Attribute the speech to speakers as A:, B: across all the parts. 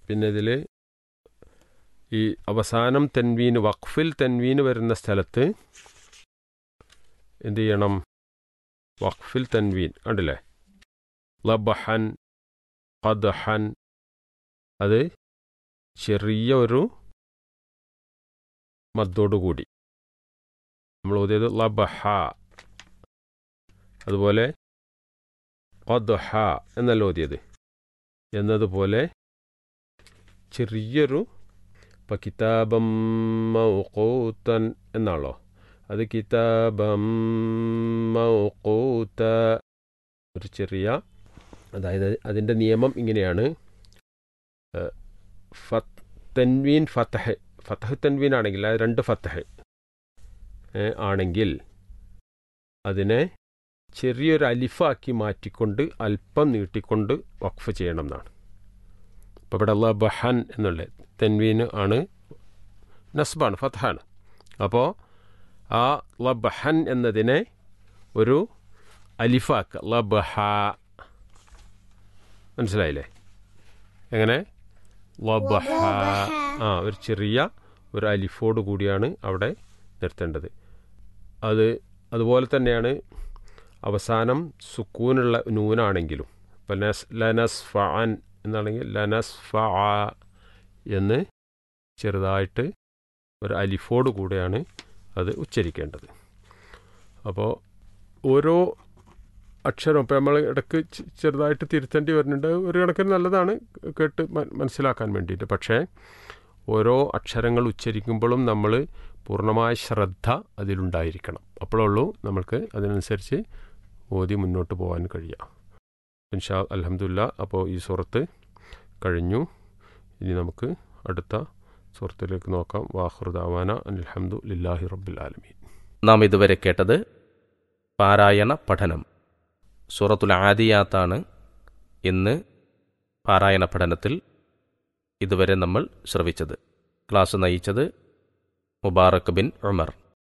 A: പിന്നെ ഇതിൽ ഈ അവസാനം തെൻവീന് വഖഫിൽ തെൻവീന് വരുന്ന സ്ഥലത്ത് എന്ത് ചെയ്യണം വഖഫിൽ തൻവീൻ കണ്ടില്ലേ ലബഹൻ ഖദ്ഹൻ അത് ചെറിയ ഒരു മദ്ദോടുകൂടി നമ്മൾ ഓതിയത് ലബഹ അതുപോലെ ഖദ്ഹ എന്നല്ല ഓതിയത് എന്നതുപോലെ ചെറിയൊരു ഇപ്പം കിതാബം മൗഖൂത്തൻ എന്നാണല്ലോ അത് കിതാബം മൗഖൂത്ത ഒരു ചെറിയ അതായത് അതിൻ്റെ നിയമം ഇങ്ങനെയാണ് ഏഹ്, ഫത്ത് തൻവീൻ ഫത്തഹ് ഫത്തഹ് തൻവീൻ ആണെങ്കിൽ അത് രണ്ട് ഫത്തഹ് ഏഹ്, ആണെങ്കിൽ അതിനെ ചെറിയൊരു അലിഫാക്കി മാറ്റിക്കൊണ്ട് അല്പം നീട്ടിക്കൊണ്ട് വഖഫ് ചെയ്യണം എന്നാണ് ഇപ്പോൾ ഇവിടെ ഉള്ള ബഹൻ എന്നുള്ള തെൻവീന് ആണ് നസ്ബാണ് ഫത്ഹാണ് അപ്പോൾ ആ ലബഹൻ എന്നതിനെ ഒരു അലിഫാക്ക് ലബഹ മനസ്സിലായില്ലേ എങ്ങനെ ലബഹ ആ ഒരു ചെറിയ ഒരു അലിഫോട് കൂടിയാണ് അവിടെ നിർത്തേണ്ടത് അത് അതുപോലെ തന്നെയാണ് അവസാനം സുക്കൂനുള്ള നൂനാണെങ്കിലും ഇപ്പം നസ് ലനസ് ഫഅൻ എന്നാണെങ്കിൽ ലനസ് ഫ എന്ന് ചെറുതായിട്ട് ഒരു അലിഫോട് കൂടെയാണ് അത് ഉച്ചരിക്കേണ്ടത് അപ്പോൾ ഓരോ അക്ഷരം ഇപ്പോൾ നമ്മൾ ഇടയ്ക്ക് ചെ- ചെറുതായിട്ട് തിരുത്തേണ്ടി വരുന്നുണ്ട് ഒരു കണക്കിന് നല്ലതാണ് കേട്ട് മ- മനസ്സിലാക്കാൻ വേണ്ടിയിട്ട് പക്ഷേ ഓരോ അക്ഷരങ്ങൾ ഉച്ചരിക്കുമ്പോഴും നമ്മൾ പൂർണ്ണമായ ശ്രദ്ധ അതിലുണ്ടായിരിക്കണം അപ്പോഴുള്ളൂ നമ്മൾക്ക് അതിനനുസരിച്ച് ഓതി മുന്നോട്ട് പോകാൻ കഴിയുക ഇൻഷാ അലഹമുല്ല അപ്പോൾ ഈ സുറത്ത് കഴിഞ്ഞു ഇനി നമുക്ക് അടുത്ത സുഹൃത്തിലേക്ക് നോക്കാം വാഹുർദാവാന അലഹമുദു ലില്ലാഹി റബ്ബിൽ ആലമീൻ
B: നാം ഇതുവരെ കേട്ടത് പാരായണ പഠനം സൂറത്തുൽ ആദിയാത്താണ് ഇന്ന് പാരായണ പഠനത്തിൽ ഇതുവരെ നമ്മൾ ശ്രവിച്ചത് ക്ലാസ് നയിച്ചത് മുബാറക് ബിൻ ഉമർ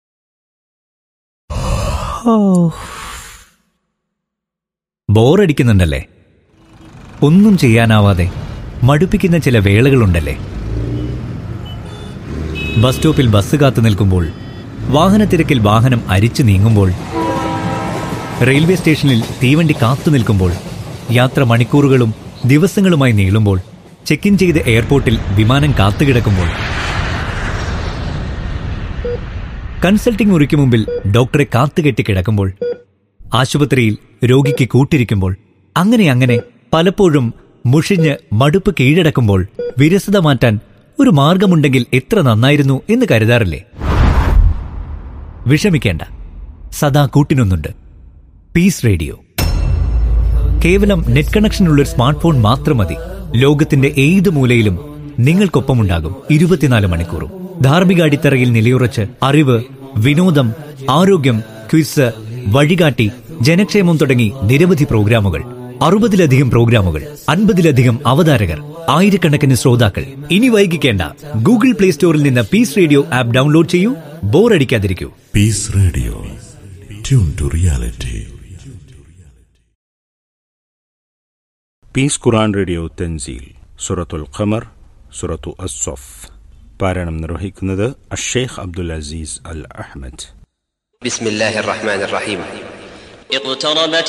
C: ബോറടിക്കുന്നുണ്ടല്ലേ ഒന്നും ചെയ്യാനാവാതെ മടുപ്പിക്കുന്ന ചില വേളകളുണ്ടല്ലേ ബസ് സ്റ്റോപ്പിൽ ബസ് കാത്തു നിൽക്കുമ്പോൾ വാഹനത്തിരക്കിൽ വാഹനം അരിച്ചു നീങ്ങുമ്പോൾ റെയിൽവേ സ്റ്റേഷനിൽ തീവണ്ടി കാത്തു നിൽക്കുമ്പോൾ യാത്ര മണിക്കൂറുകളും ദിവസങ്ങളുമായി നീളുമ്പോൾ ചെക്ക് ഇൻ ചെയ്ത് എയർപോർട്ടിൽ വിമാനം കാത്തുകിടക്കുമ്പോൾ കൺസൾട്ടിംഗ് മുറിക്ക് മുമ്പിൽ ഡോക്ടറെ കാത്തുകെട്ടി കിടക്കുമ്പോൾ ആശുപത്രിയിൽ രോഗിക്ക് കൂട്ടിരിക്കുമ്പോൾ അങ്ങനെ അങ്ങനെ പലപ്പോഴും മുഷിഞ്ഞ് മടുപ്പ് കീഴടക്കുമ്പോൾ വിരസത മാറ്റാൻ ഒരു മാർഗമുണ്ടെങ്കിൽ എത്ര നന്നായിരുന്നു എന്ന് കരുതാറില്ലേ വിഷമിക്കേണ്ട സദാ കൂട്ടിനൊന്നുണ്ട് പീസ് റേഡിയോ കേവലം നെറ്റ് കണക്ഷനുള്ള ഒരു സ്മാർട്ട് ഫോൺ മാത്രം മതി ലോകത്തിന്റെ ഏത് മൂലയിലും നിങ്ങൾക്കൊപ്പമുണ്ടാകും ഇരുപത്തിനാല് മണിക്കൂറും ധാർമ്മിക അടിത്തറയിൽ നിലയുറച്ച് അറിവ് വിനോദം ആരോഗ്യം ക്വിസ് വഴികാട്ടി ജനക്ഷേമം തുടങ്ങി നിരവധി പ്രോഗ്രാമുകൾ അറുപതിലധികം പ്രോഗ്രാമുകൾ അൻപതിലധികം അവതാരകർ ആയിരക്കണക്കിന് ശ്രോതാക്കൾ ഇനി വൈകിക്കേണ്ട ഗൂഗിൾ പ്ലേ സ്റ്റോറിൽ നിന്ന് പീസ് റേഡിയോ ആപ്പ് ഡൗൺലോഡ് ചെയ്യൂ ബോറടിക്കാതിരിക്കൂ
D: Peace Radio. Tune to reality.
E: Peace Quran radio തൻസീൽ സുറത്തുൽ ഖമർ സുറത്തു അസ്സഫ് പാരായണം നിർവഹിക്കുന്നത് അഷേഖ് അബ്ദുൽ അസീസ് അൽ അഹമ്മദ്
F: بسم الله الرحمن الرحيم
G: اقتربت